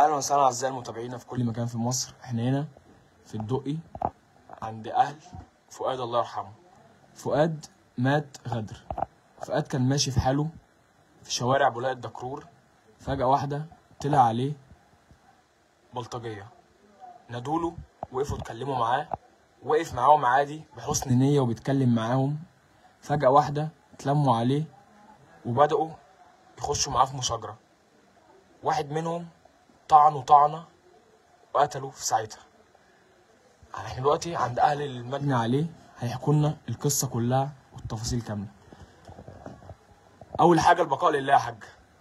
اهلا وسهلا اعزائي المتابعين في كل مكان في مصر احنا هنا في الدقي عند اهل فؤاد الله يرحمه فؤاد مات غدر فؤاد كان ماشي في حاله في شوارع بولاق الدكرور فجأة واحدة طلع عليه بلطجية نادوله وقفوا اتكلموا معاه وقف معاهم عادي بحسن نية وبيتكلم معاهم فجأة واحدة اتلموا عليه وبدأوا يخشوا معاه في مشاجرة واحد منهم طعنوا طعنة وقتلوا في ساعتها احنا دلوقتي عند اهل المجني عليه هيحكوا لنا القصة كلها والتفاصيل كاملة اول حاجة البقاء لله يا حاج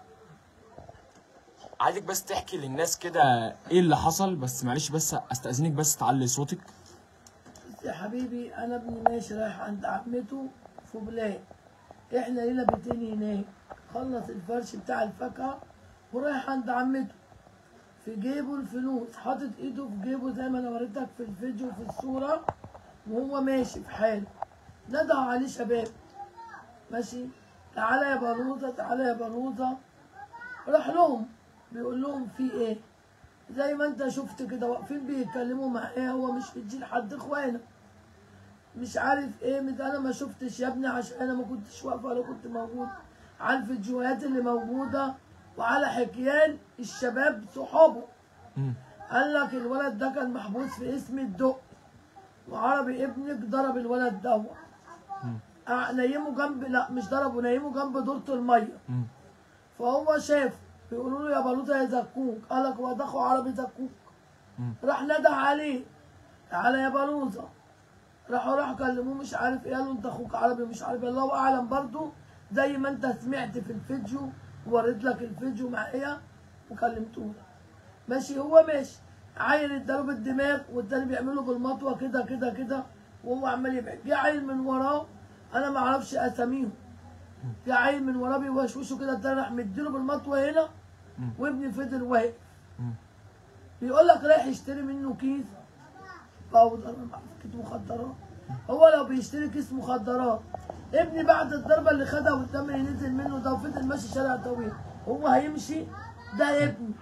عايزك بس تحكي للناس كده ايه اللي حصل بس معلش بس استأذنك بس تعلي صوتك يا حبيبي انا ابني ماشي رايح عند عمته في بلاد احنا لينا بيتين هناك خلص الفرش بتاع الفاكهه ورايح عند عمته في جيبه الفلوس حاطط ايده في جيبه زي ما انا وريتك في الفيديو في الصوره وهو ماشي في حاله ندى عليه شباب ماشي تعالى يا بلوزه تعالى يا بلوزه راح لهم بيقول لهم في ايه زي ما انت شفت كده واقفين بيتكلموا معاه هو مش في جيل حد اخوانا مش عارف ايه مت انا ما شفتش يا ابني عشان انا ما كنتش واقفه ولا كنت موجود على الفيديوهات اللي موجوده وعلى حكيان الشباب صحابه مم. قال لك الولد ده كان محبوس في اسم الدق وعربي ابنك ضرب الولد ده آه، نيمه جنب لا مش ضربه نيمه جنب دورة الميه مم. فهو شاف بيقولوا له يا بلوطه يا زكوك قال لك هو ده اخو عربي زكوك مم. راح ندى عليه تعالى يا بلوزه راحوا راحوا كلموه مش عارف ايه قالوا انت اخوك عربي مش عارف إيه. الله اعلم برضو زي ما انت سمعت في الفيديو ووريت لك الفيديو معايا وكلمته لك ماشي هو ماشي عيل اداله بالدماغ والتاني بيعمله بالمطوه كده كده كده وهو عمال يبعد جه عيل من وراه انا ما اعرفش اساميهم جه عيل من وراه بيوشوشه كده التاني راح مديله بالمطوه هنا وابني فضل واقف مم. بيقول لك رايح يشتري منه كيس باودر كيس مخدرات هو لو بيشتري كيس مخدرات ابني بعد الضربه اللي خدها والدم اللي نزل منه ده وفضل ماشي شارع طويل هو هيمشي ده ابني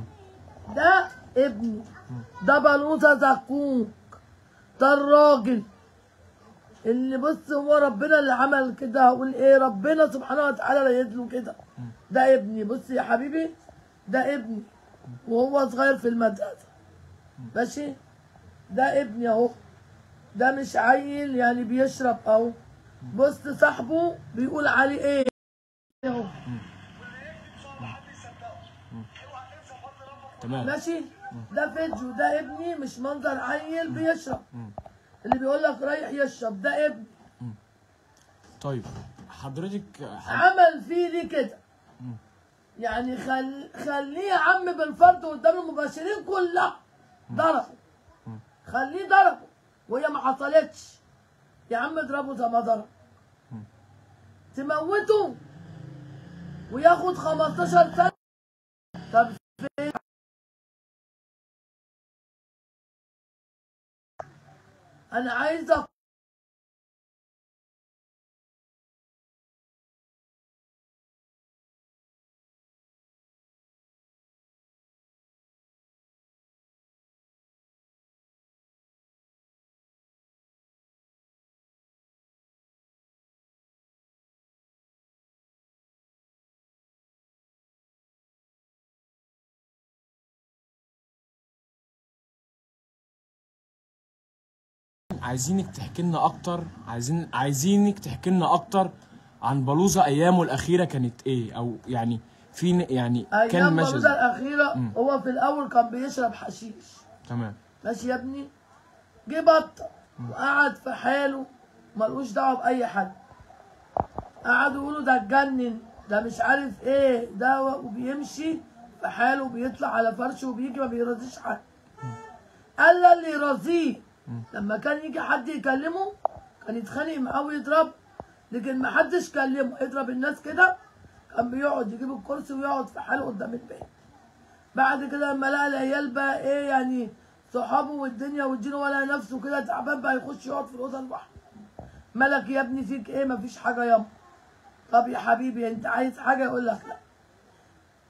ده ابني ده بلوزه زكوك ده الراجل اللي بص هو ربنا اللي عمل كده هقول ايه ربنا سبحانه وتعالى رايد له كده ده ابني بص يا حبيبي ده ابني وهو صغير في المدرسه ماشي ده ابني اهو ده مش عيل يعني بيشرب اهو بص صاحبه بيقول عليه ايه اهو تمام ماشي ده فيديو ده ابني مش منظر عيل بيشرب اللي بيقول لك رايح يشرب ده ابني طيب حضرتك حض... عمل فيه ليه كده يعني خل... خليه يا عم بالفرد قدام المباشرين كلها ضربه خليه ضربه وهي ما حصلتش يا عم اضربه زي ما ضرب تموته وياخد 15 سنه طب فين انا عايزه عايزينك تحكي لنا اكتر عايزين عايزينك تحكي لنا اكتر عن بلوزه ايامه الاخيره كانت ايه او يعني في ن- يعني كان ايام ماشي بلوزة ازاي الاخيره هو في الاول كان بيشرب حشيش تمام ماشي يا ابني جه بطل وقعد في حاله ملوش دعوه باي حد قعدوا يقولوا ده اتجنن ده مش عارف ايه ده و- وبيمشي في حاله وبيطلع على فرشه وبيجي ما بيرضيش حد قال له اللي يرضيه لما كان يجي حد يكلمه كان يتخانق معاه ويضرب لكن ما حدش كلمه يضرب الناس كده كان بيقعد يجيب الكرسي ويقعد في حاله قدام البيت بعد كده لما لقى العيال بقى ايه يعني صحابه والدنيا والدين ولا نفسه كده تعبان بقى يخش يقعد في الاوضه لوحده مالك يا ابني فيك ايه مفيش حاجه ياما طب يا حبيبي انت عايز حاجه يقول لك لا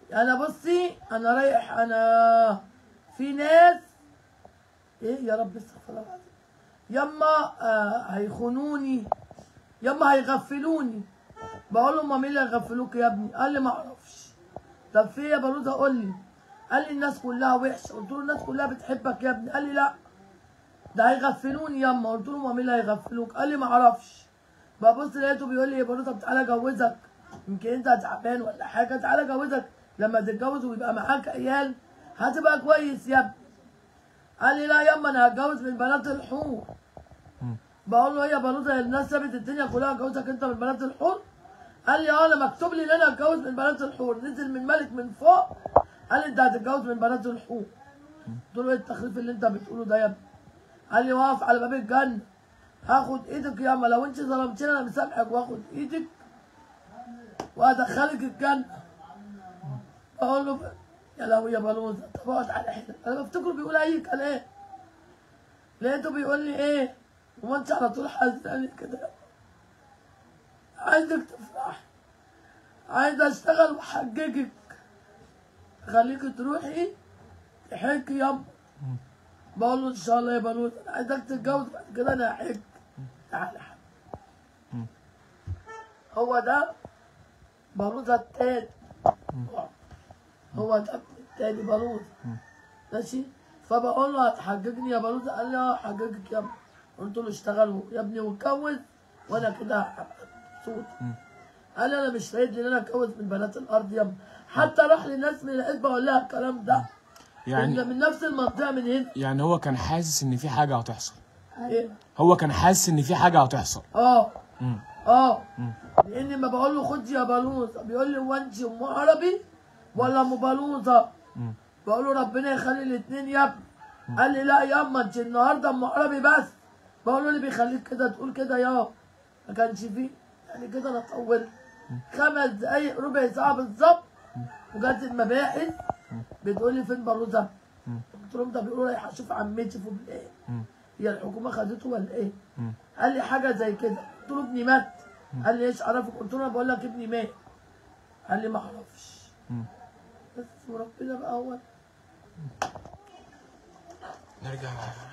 انا بصي انا رايح انا في ناس ايه يا رب استغفر الله العظيم يما آه هيخونوني يما هيغفلوني بقول له مين اللي هيغفلوك يا ابني قال لي ما اعرفش طب في إيه يا بلوزه قول لي قال لي الناس كلها وحشه قلت له الناس كلها بتحبك يا ابني قال لي لا ده هيغفلوني يما قلت له ما مين اللي هيغفلوك قال لي ما اعرفش ببص لقيته بيقول لي يا بلوزه طب تعالى اجوزك يمكن انت تعبان ولا حاجه تعالى اجوزك لما تتجوز ويبقى معاك عيال هتبقى كويس يا ابني قال لي لا يما انا هتجوز من بنات الحور بقول له ايه يا بلوزه الناس سابت الدنيا كلها اتجوزك انت من بنات الحور قال لي اه انا مكتوب لي ان انا اتجوز من بنات الحور نزل من ملك من فوق قال لي انت هتتجوز من بنات الحور قلت له ايه التخريف اللي انت بتقوله ده يا ابني قال لي واقف على باب الجنه هاخد ايدك ياما لو انت ظلمتني انا مسامحك واخد ايدك وادخلك الجنه بقول له يا لهوي يا بلوزه طب اقعد على حيلك انا بفتكره بيقول اي كلام لقيته بيقول لي ايه هو انت على طول حزناني كده عايزك تفرحي عايز اشتغل واحججك خليكي تروحي تحجي يابا بقول له ان شاء الله يا بنوت انا عايزك تتجوز بعد كده انا هحج تعالى يا حبيبي هو ده بلوزة التاني هو ده التاني بلوزة ماشي فبقول له هتحججني يا بلوزة قال لي اه هحججك يا ابني قلت له اشتغل يا ابني واتجوز وانا كده هبقى مبسوط قال لي انا مش رايد ان انا اتجوز من بنات الارض يا ابني حتى راح لناس من العزبه اقول لها الكلام ده يعني من, من نفس المنطقه من هنا يعني هو كان حاسس ان في حاجه هتحصل ايه هو كان حاسس ان في حاجه هتحصل اه مم. اه مم. لان ما بقول له خد يا بلوزه بيقول لي هو انت ام عربي ولا ام بلوزه مم. بقول له ربنا يخلي الاثنين يا ابني قال لي لا ياما انت النهارده ام عربي بس بقول له اللي بيخليك كده تقول كده يا ما كانش فيه يعني كده انا طولت خمس دقايق ربع ساعه بالظبط وجت المباحث بتقول لي فين بلوزه مم. قلت لهم ده بيقولوا رايح اشوف عمتي في بلاد مم. هي الحكومه خدته ولا ايه؟ مم. قال لي حاجه زي كده قلت له ابني مات قال لي ايش عرفك قلت له انا بقول لك ابني مات قال لي ما اعرفش مم. بس وربنا بقى هو نرجع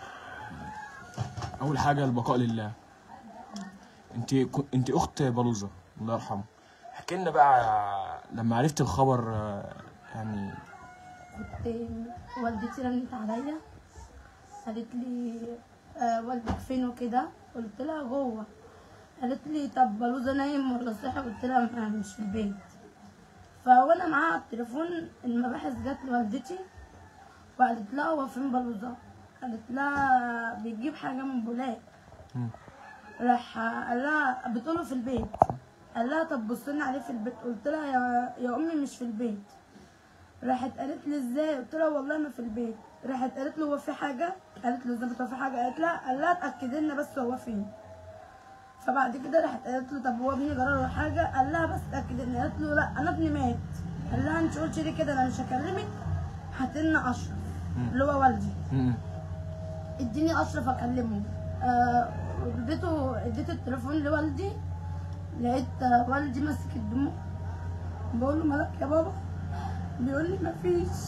اول حاجه البقاء لله انت انت اخت بلوزه الله يرحمه احكي لنا بقى لما عرفت الخبر آه، يعني كنت والدتي رنت عليا قالت لي آه والدك فين وكده قلت لها جوه قالت لي طب بلوزه نايم ولا صحي قلت لها "ما- مش في البيت فوانا معاها على التليفون المباحث جت لوالدتي وقالت لها هو فين بلوزه قالت لها بيجيب حاجه من بولاق مم. راح قال لها بتقوله في البيت قال لها طب بصينا عليه في البيت قلت لها يا, يا امي مش في البيت راحت قالت لي ازاي قلت لها والله ما في البيت راحت قالت له هو في حاجه قالت له ازاي هو في حاجه قالت لها قال لها اتاكد لنا بس هو فين فبعد كده راحت قالت له طب هو ابني جرى له حاجه قال لها بس اتاكد لنا قالت له لا انا ابني مات قال لها انت قلتي لي كده انا مش هكلمك هات لنا اشرف اللي هو والدي مم. اديني اشرف اكلمه آه اديته اديت التليفون لوالدي لقيت آه، والدي ماسك الدموع بقول له مالك يا بابا بيقول لي مفيش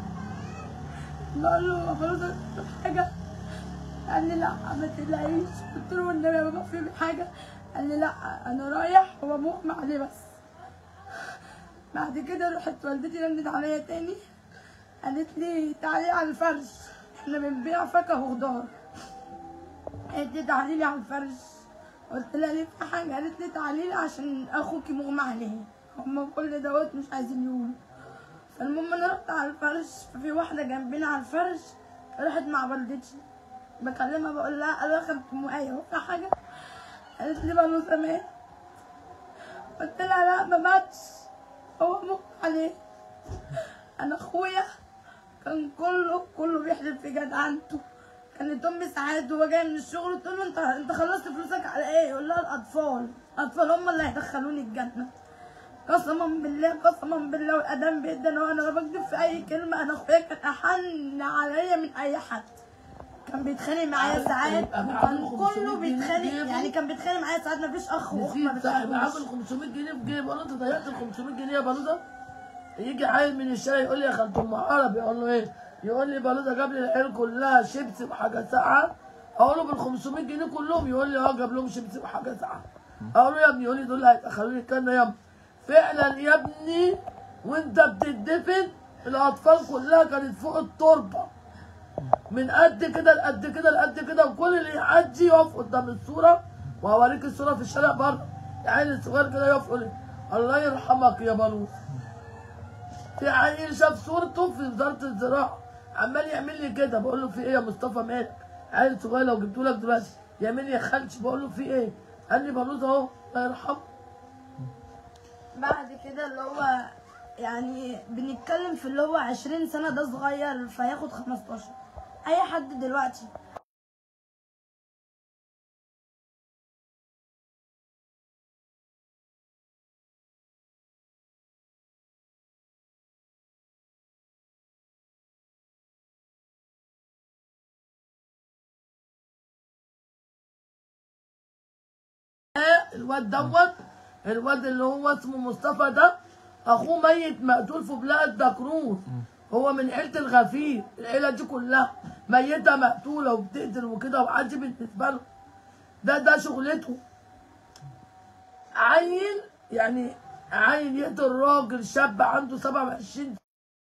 بقول له خلاص حاجه قال لي لا ما تقلقيش قلت له والنبي يا بابا في حاجه قال لي لا انا رايح هو مغمى عليه بس بعد كده رحت والدتي رنت عليا تاني قالت لي تعالي على الفرش احنا بنبيع فاكهه وخضار قالت لي تعالي لي على الفرش قلت لها ليه في حاجه قالت لي تعالي لي عشان اخوكي مغمى عليه هما كل دوت مش عايزين يقولوا فالمهم انا رحت على الفرش ففي واحده جنبنا على الفرش راحت مع والدتي بكلمها بقول لها انا كنت معايا هو في حاجه قالت لي بنوسه مات قلت لها لا ما ماتش هو مغمى عليه انا اخويا كان كله كله بيحلف في جدعنته كانت امي ساعات وهو جاي من الشغل تقول له انت انت خلصت فلوسك على ايه؟ يقول لها الاطفال الاطفال هم اللي هيدخلوني الجنه قسما بالله قسما بالله والادم بيدنا وانا لا بكذب في اي كلمه انا اخويا كان احن عليا من اي حد كان بيتخانق معايا عارف ساعات يبقى معاه كان 500 كله جنيه بيتخانق في جيبه. يعني كان بيتخانق معايا ساعات مفيش اخ واخت ما نسيت صاحب عامل بيتخانقوش 500 جنيه في جيبه انا انت ضيعت ال 500 جنيه يا بلوزه يجي عيل من الشارع يقول لي يا خالة ام عربي اقول له ايه يقول لي بلوزه جاب لي العيال كلها شيبسي وحاجه ساقعه اقول له بال 500 جنيه كلهم يقول لي اه جاب لهم شيبسي وحاجه ساقعه اقول له يا ابني يقول لي دول هيدخلوني الجنه يا ابني فعلا يا ابني وانت بتدفن الاطفال كلها كانت فوق التربه من قد كده لقد كده لقد كده وكل اللي يعدي يقف قدام الصوره وهوريك الصوره في الشارع بره العيل الصغير كده يقف يقول لي الله يرحمك يا بلوز في عيل شاف صورته في وزاره الزراعه عمال يعمل لي كده بقول له في ايه يا مصطفى مالك عيل صغير لو جبته لك دلوقتي يعمل لي يا خالتي بقول له في ايه قال لي بلوز اهو الله يرحمه بعد كده اللي هو يعني بنتكلم في اللي هو 20 سنة ده صغير فياخد 15 أي حد دلوقتي الواد دوت الواد اللي هو اسمه مصطفى ده اخوه ميت مقتول في بلاد دكرور هو من عيله الغفير العيله دي كلها ميته مقتوله وبتقتل وكده وعادي بالنسبه له ده ده شغلته عيل يعني عيل يقتل راجل شاب عنده 27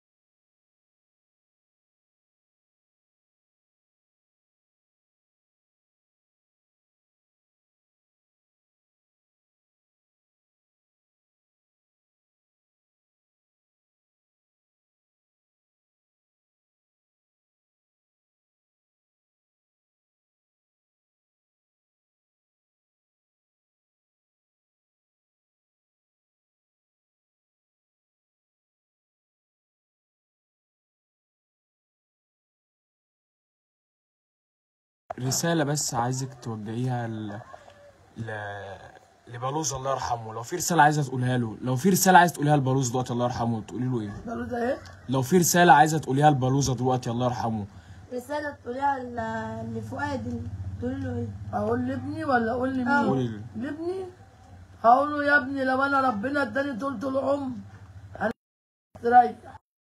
رسالة بس عايزك توجهيها ل... ل... لبالوز الله يرحمه لو في رسالة عايزة تقولها له لو في رسالة عايزة تقوليها لبالوز دلوقتي الله يرحمه تقولي له ايه قالوا ده ايه لو في رسالة عايزة تقوليها لبالوزة دلوقتي الله يرحمه رسالة تقولها ل- لفؤاد تقول له ايه؟ اقول لابني ولا اقول لمين آه. قولي له لابني هقول له يا ابني لو انا ربنا اداني طول العمر انا استريح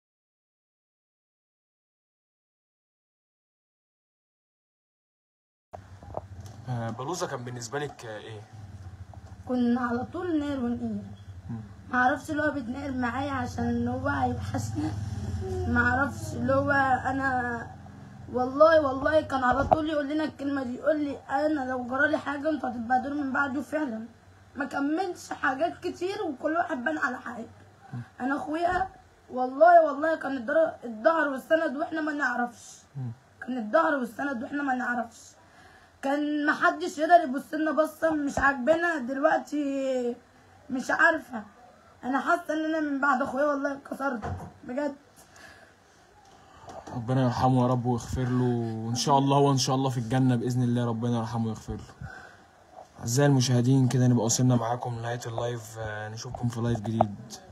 آه، بلوزة كان بالنسبة لك آه، ايه كنا على طول نقر ونقير معرفش اللي هو بيتنقر معايا عشان اللي هو هيوحشني معرفش اللي هو انا والله والله كان على طول يقول لنا الكلمة دي يقول لي انا لو جرالي حاجة انتوا هتتبهدلوا من بعده فعلا ما كملش حاجات كتير وكل واحد بان على حاجة انا اخويا والله والله كان الدر- الظهر والسند واحنا ما نعرفش كان الظهر والسند واحنا ما نعرفش كان محدش يقدر يبص لنا بصه مش عاجبانا دلوقتي مش عارفه انا حاسه ان انا من بعد اخويا والله اتكسرت بجد ربنا يرحمه يا رب ويغفر له وان شاء الله وان شاء الله في الجنة بإذن الله ربنا يرحمه ويغفر له أعزائي المشاهدين كده نبقى وصلنا معاكم لنهاية اللايف آه، نشوفكم في لايف جديد